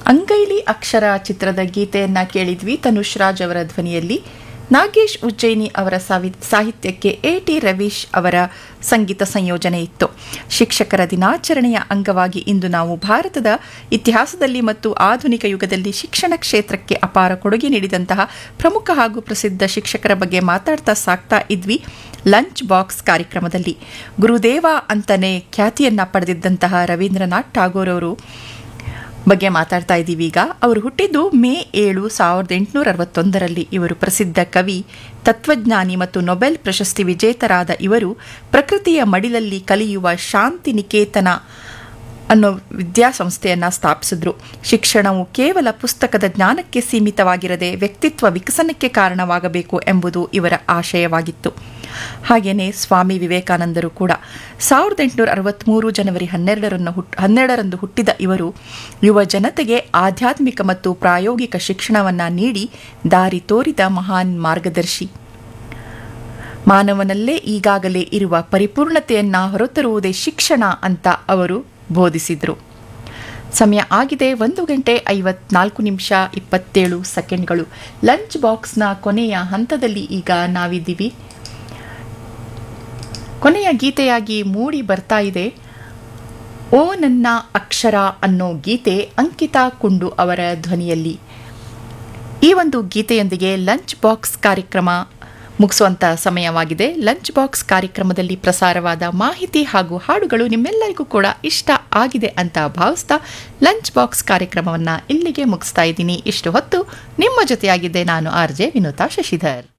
ಅಂಗೈಲಿ ಅಕ್ಷರ ಚಿತ್ರದ ಗೀತೆಯನ್ನ ಕೇಳಿದ್ವಿ ತನುಷ್ ರಾಜ್ ಅವರ ಧ್ವನಿಯಲ್ಲಿ ನಾಗೇಶ್ ಉಜ್ಜಯಿನಿ ಅವರ ಸಾವಿ- ಸಾಹಿತ್ಯಕ್ಕೆ ಎ ಟಿ ರವೀಶ್ ಅವರ ಸಂಗೀತ ಸಂಯೋಜನೆ ಇತ್ತು ಶಿಕ್ಷಕರ ದಿನಾಚರಣೆಯ ಅಂಗವಾಗಿ ಇಂದು ನಾವು ಭಾರತದ ಇತಿಹಾಸದಲ್ಲಿ ಮತ್ತು ಆಧುನಿಕ ಯುಗದಲ್ಲಿ ಶಿಕ್ಷಣ ಕ್ಷೇತ್ರಕ್ಕೆ ಅಪಾರ ಕೊಡುಗೆ ನೀಡಿದಂತಹ ಪ್ರಮುಖ ಹಾಗೂ ಪ್ರಸಿದ್ಧ ಶಿಕ್ಷಕರ ಬಗ್ಗೆ ಮಾತಾಡ್ತಾ ಸಾಕ್ತಾ ಇದ್ವಿ ಲಂಚ್ ಬಾಕ್ಸ್ ಕಾರ್ಯಕ್ರಮದಲ್ಲಿ ಗುರುದೇವ ಅಂತಲೇ ಖ್ಯಾತಿಯನ್ನ ಪಡೆದಿದ್ದಂತಹ ರವೀಂದ್ರನಾಥ್ ಠಾಗೋರ್ ಅವರು ಬಗ್ಗೆ ಮಾತಾಡ್ತಾ ಇದ್ದೀವಿ ಈಗ ಅವರು ಹುಟ್ಟಿದ್ದು ಮೇ ಏಳು ಸಾವಿರದ ಎಂಟುನೂರ ಅರವತ್ತೊಂದರಲ್ಲಿ ಇವರು ಪ್ರಸಿದ್ಧ ಕವಿ ತತ್ವಜ್ಞಾನಿ ಮತ್ತು ನೊಬೆಲ್ ಪ್ರಶಸ್ತಿ ವಿಜೇತರಾದ ಇವರು ಪ್ರಕೃತಿಯ ಮಡಿಲಲ್ಲಿ ಕಲಿಯುವ ಶಾಂತಿ ನಿಕೇತನ ಅನ್ನೋ ವಿದ್ಯಾಸಂಸ್ಥೆಯನ್ನು ಸ್ಥಾಪಿಸಿದ್ರು ಶಿಕ್ಷಣವು ಕೇವಲ ಪುಸ್ತಕದ ಜ್ಞಾನಕ್ಕೆ ಸೀಮಿತವಾಗಿರದೆ ವ್ಯಕ್ತಿತ್ವ ವಿಕಸನಕ್ಕೆ ಕಾರಣವಾಗಬೇಕು ಎಂಬುದು ಇವರ ಆಶಯವಾಗಿತ್ತು ಹಾಗೆಯೇ ಸ್ವಾಮಿ ವಿವೇಕಾನಂದರು ಕೂಡ ಸಾವಿರದ ಎಂಟುನೂರ ಅರವತ್ತ್ಮೂರು ಜನವರಿ ಹನ್ನೆರಡರನ್ನು ಹುಟ್ ಹನ್ನೆರಡರಂದು ಹುಟ್ಟಿದ ಇವರು ಯುವ ಜನತೆಗೆ ಆಧ್ಯಾತ್ಮಿಕ ಮತ್ತು ಪ್ರಾಯೋಗಿಕ ಶಿಕ್ಷಣವನ್ನು ನೀಡಿ ದಾರಿ ತೋರಿದ ಮಹಾನ್ ಮಾರ್ಗದರ್ಶಿ ಮಾನವನಲ್ಲೇ ಈಗಾಗಲೇ ಇರುವ ಪರಿಪೂರ್ಣತೆಯನ್ನ ಹೊರತರುವುದೇ ಶಿಕ್ಷಣ ಅಂತ ಅವರು ಬೋಧಿಸಿದರು ಸಮಯ ಆಗಿದೆ ಒಂದು ಗಂಟೆ ಐವತ್ನಾಲ್ಕು ನಿಮಿಷ ಇಪ್ಪತ್ತೇಳು ಸೆಕೆಂಡ್ಗಳು ಲಂಚ್ ಬಾಕ್ಸ್ನ ಕೊನೆಯ ಹಂತದಲ್ಲಿ ಈಗ ನಾವಿದ್ದೀವಿ ಕೊನೆಯ ಗೀತೆಯಾಗಿ ಮೂಡಿ ಬರ್ತಾ ಇದೆ ಓ ನನ್ನ ಅಕ್ಷರ ಅನ್ನೋ ಗೀತೆ ಅಂಕಿತಾ ಕುಂಡು ಅವರ ಧ್ವನಿಯಲ್ಲಿ ಈ ಒಂದು ಗೀತೆಯೊಂದಿಗೆ ಲಂಚ್ ಬಾಕ್ಸ್ ಕಾರ್ಯಕ್ರಮ ಮುಗಿಸುವಂತ ಸಮಯವಾಗಿದೆ ಲಂಚ್ ಬಾಕ್ಸ್ ಕಾರ್ಯಕ್ರಮದಲ್ಲಿ ಪ್ರಸಾರವಾದ ಮಾಹಿತಿ ಹಾಗೂ ಹಾಡುಗಳು ನಿಮ್ಮೆಲ್ಲರಿಗೂ ಕೂಡ ಇಷ್ಟ ಆಗಿದೆ ಅಂತ ಭಾವಿಸ್ತಾ ಲಂಚ್ ಬಾಕ್ಸ್ ಕಾರ್ಯಕ್ರಮವನ್ನು ಇಲ್ಲಿಗೆ ಮುಗಿಸ್ತಾ ಇದ್ದೀನಿ ಇಷ್ಟು ಹೊತ್ತು ನಿಮ್ಮ ಜೊತೆಯಾಗಿದ್ದೆ ನಾನು ಆರ್ ಜೆ ವಿನೋತಾ ಶಶಿಧರ್